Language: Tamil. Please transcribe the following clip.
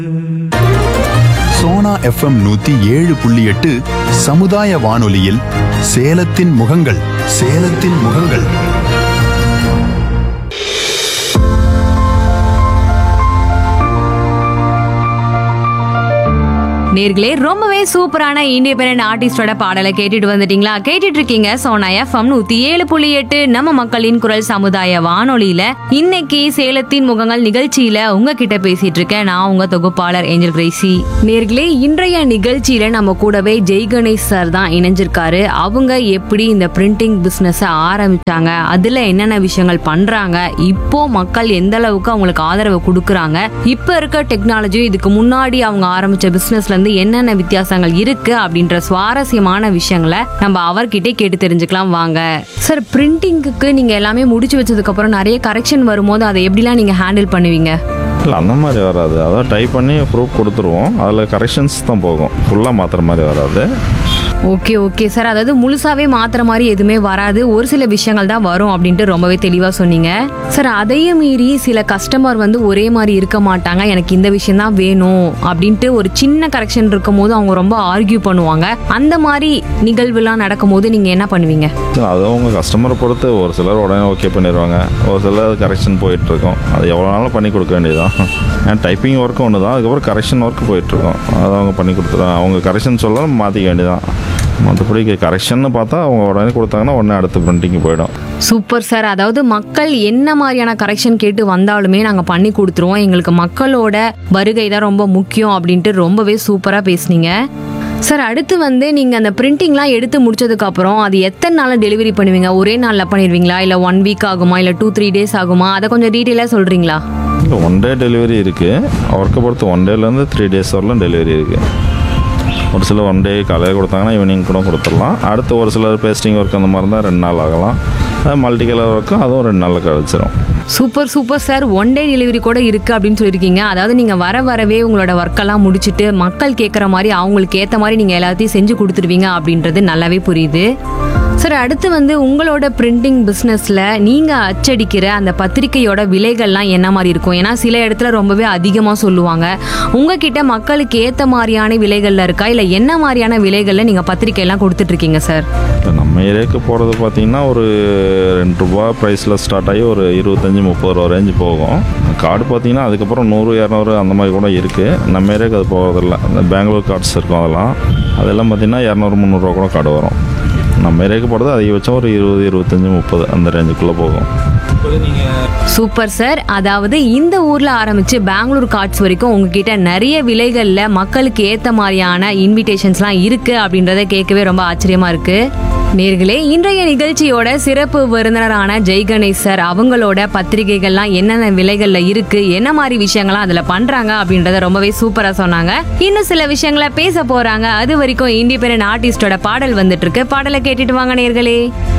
சோனா எஃப்எம் நூத்தி ஏழு புள்ளி எட்டு சமுதாய வானொலியில் சேலத்தின் முகங்கள் சேலத்தின் முகங்கள் நேர்களே ரொம்பவே சூப்பரான இண்டிபெண்டன்ட் ஆர்டிஸ்டோட பாடலை கேட்டுட்டு வந்துட்டீங்களா கேட்டுட்டு இருக்கீங்க சோனா எஃப்எம் நூத்தி ஏழு புள்ளி எட்டு நம்ம மக்களின் குரல் சமுதாய வானொலியில இன்னைக்கு சேலத்தின் முகங்கள் நிகழ்ச்சியில உங்ககிட்ட பேசிட்டு இருக்கேன் நான் உங்க தொகுப்பாளர் ஏஞ்சல் கிரேசி நேர்களே இன்றைய நிகழ்ச்சியில நம்ம கூடவே ஜெய் கணேஷ் சார் தான் இணைஞ்சிருக்காரு அவங்க எப்படி இந்த பிரிண்டிங் பிசினஸ் ஆரம்பிச்சாங்க அதுல என்னென்ன விஷயங்கள் பண்றாங்க இப்போ மக்கள் எந்த அளவுக்கு அவங்களுக்கு ஆதரவு கொடுக்கறாங்க இப்ப இருக்க டெக்னாலஜி இதுக்கு முன்னாடி அவங்க ஆரம்பிச்ச பிசினஸ்ல இருந்து என்னென்ன வித்தியாசங்கள் இருக்கு அப்படின்ற சுவாரஸ்யமான விஷயங்களை நம்ம அவர்கிட்ட கேட்டு தெரிஞ்சுக்கலாம் வாங்க சார் பிரிண்டிங்க்கு நீங்க எல்லாமே முடிச்சு வச்சதுக்கு அப்புறம் நிறைய கரெக்ஷன் வரும்போது அதை எப்படிலாம் நீங்க ஹேண்டில் பண்ணுவீங்க இல்லை அந்த மாதிரி வராது அதான் டைப் பண்ணி ப்ரூஃப் கொடுத்துருவோம் அதில் கரெக்ஷன்ஸ் தான் போகும் ஃபுல்லாக மாற்றுற மாதிரி வராது ஓகே ஓகே சார் அதாவது முழுசாவே மாத்துற மாதிரி எதுவுமே வராது ஒரு சில விஷயங்கள் தான் வரும் அப்படின்ட்டு ரொம்பவே தெளிவா சொன்னீங்க சார் அதையும் மீறி சில கஸ்டமர் வந்து ஒரே மாதிரி இருக்க மாட்டாங்க எனக்கு இந்த விஷயம் தான் வேணும் அப்படின்ட்டு ஒரு சின்ன கரெக்ஷன் இருக்கும் போது அவங்க ரொம்ப ஆர்கியூ பண்ணுவாங்க அந்த மாதிரி நிகழ்வுலாம் நடக்கும்போது நீங்க என்ன பண்ணுவீங்க அது அவங்க கஸ்டமரை பொறுத்து ஒரு சிலர் உடனே ஓகே பண்ணிடுவாங்க ஒரு சிலர் கரெக்ஷன் போயிட்டுருக்கோம் அது எவ்வளோ நாளும் பண்ணி கொடுக்க வேண்டியதுதான் ஏன் டைப்பிங் ஒர்க்கும் ஒன்று தான் அதுக்கப்புறம் கரெக்ஷன் ஒர்க் போயிட்டுருக்கோம் அதை அவங்க பண்ணி கொடுத்துருவாங்க அவங்க கரெக்ஷன் சொல்ல மாற்றிக்க வேண்டியதான் மற்றபடி கரெக்ஷன்னு பார்த்தா அவங்க உடனே கொடுத்தாங்கன்னா உடனே அடுத்த பிரிண்டிங் போயிடும் சூப்பர் சார் அதாவது மக்கள் என்ன மாதிரியான கரெக்ஷன் கேட்டு வந்தாலுமே நாங்கள் பண்ணி கொடுத்துருவோம் எங்களுக்கு மக்களோட வருகை தான் ரொம்ப முக்கியம் அப்படின்ட்டு ரொம்பவே சூப்பராக பேசுனீங்க சார் அடுத்து வந்து நீங்கள் அந்த பிரிண்டிங்லாம் எடுத்து முடிச்சதுக்கு அப்புறம் அது எத்தனை நாளில் டெலிவரி பண்ணுவீங்க ஒரே நாளில் பண்ணிடுவீங்களா இல்லை ஒன் வீக் ஆகுமா இல்லை டூ த்ரீ டேஸ் ஆகுமா அதை கொஞ்சம் டீட்டெயிலாக சொல்கிறீங்களா இல்லை ஒன் டே டெலிவரி இருக்குது ஒர்க்கை பொறுத்து ஒன் டேலேருந்து த்ரீ டேஸ் வரலாம் டெலிவரி இருக்குது ஒரு சில ஒன் டே காலையில் கொடுத்தாங்கன்னா ஈவினிங் கூட கொடுத்துடலாம் அடுத்து ஒரு சிலர் பேஸ்டிங் ஒர்க் அந்த மாதிரி தான் ரெண்டு நாள் ஆகலாம் மல்டி கலர் ஒர்க்கும் அதுவும் ரெண்டு நாளில் கிடச்சிரும் super super sir one day delivery கூட இருக்கு அப்படின்னு சொல்லியிருக்கீங்க அதாவது நீங்க வர வரவே உங்களோட ஒர்க்கெல்லாம் முடிச்சுட்டு மக்கள் கேட்குற மாதிரி அவங்களுக்கு ஏற்ற மாதிரி நீங்க எல்லாத்தையும் செஞ்சு கொடுத்துருவீங்க அப்படின்றது நல்லாவே புரியுது சார் அடுத்து வந்து உங்களோட பிரிண்டிங் பிஸ்னஸில் நீங்கள் அச்சடிக்கிற அந்த பத்திரிக்கையோட விலைகள்லாம் என்ன மாதிரி இருக்கும் ஏன்னா சில இடத்துல ரொம்பவே அதிகமாக சொல்லுவாங்க உங்ககிட்ட மக்களுக்கு ஏற்ற மாதிரியான விலைகளில் இருக்கா இல்லை என்ன மாதிரியான விலைகளில் நீங்கள் பத்திரிக்கையெல்லாம் கொடுத்துட்ருக்கீங்க சார் இப்போ நம்ம ஏரியாவுக்கு போகிறது பார்த்தீங்கன்னா ஒரு ரெண்டு ரூபா ப்ரைஸில் ஸ்டார்ட் ஆகி ஒரு இருபத்தஞ்சி முப்பது ரூபா ரேஞ்சு போகும் கார்டு பார்த்தீங்கன்னா அதுக்கப்புறம் நூறு இரநூறு அந்த மாதிரி கூட இருக்குது நம்ம ஏரியாவுக்கு அது போகிறதில்ல இந்த பெங்களூர் கார்ட்ஸ் இருக்கும் அதெல்லாம் அதெல்லாம் பார்த்தீங்கன்னா இரநூறு முந்நூறுரூவா கூட கார்டு வரும் நம்ம ஏரியாவுக்கு போகிறது அதிகபட்சம் ஒரு இருபது இருபத்தஞ்சி முப்பது அந்த ரேஞ்சுக்குள்ளே போகும் சூப்பர் சார் அதாவது இந்த ஊர்ல ஆரம்பிச்சு பெங்களூர் கார்ட்ஸ் வரைக்கும் உங்ககிட்ட நிறைய விலைகள்ல மக்களுக்கு ஏத்த மாதிரியான இன்விடேஷன்ஸ்லாம் இருக்கு அப்படின்றத கேட்கவே ரொம்ப ஆச்சரியமா இருக்கு நேர்களே இன்றைய நிகழ்ச்சியோட சிறப்பு விருந்தினரான ஜெய் கணேஷ் சார் அவங்களோட பத்திரிகைகள்லாம் என்னென்ன விலைகள்ல இருக்கு என்ன மாதிரி விஷயங்கள்லாம் அதுல பண்றாங்க அப்படின்றத ரொம்பவே சூப்பரா சொன்னாங்க இன்னும் சில விஷயங்களை பேச போறாங்க அது வரைக்கும் இண்டிபெண்டன்ட் ஆர்டிஸ்டோட பாடல் வந்துட்டு இருக்கு பாடலை கேட்டுட்டு வாங்க நேர்களே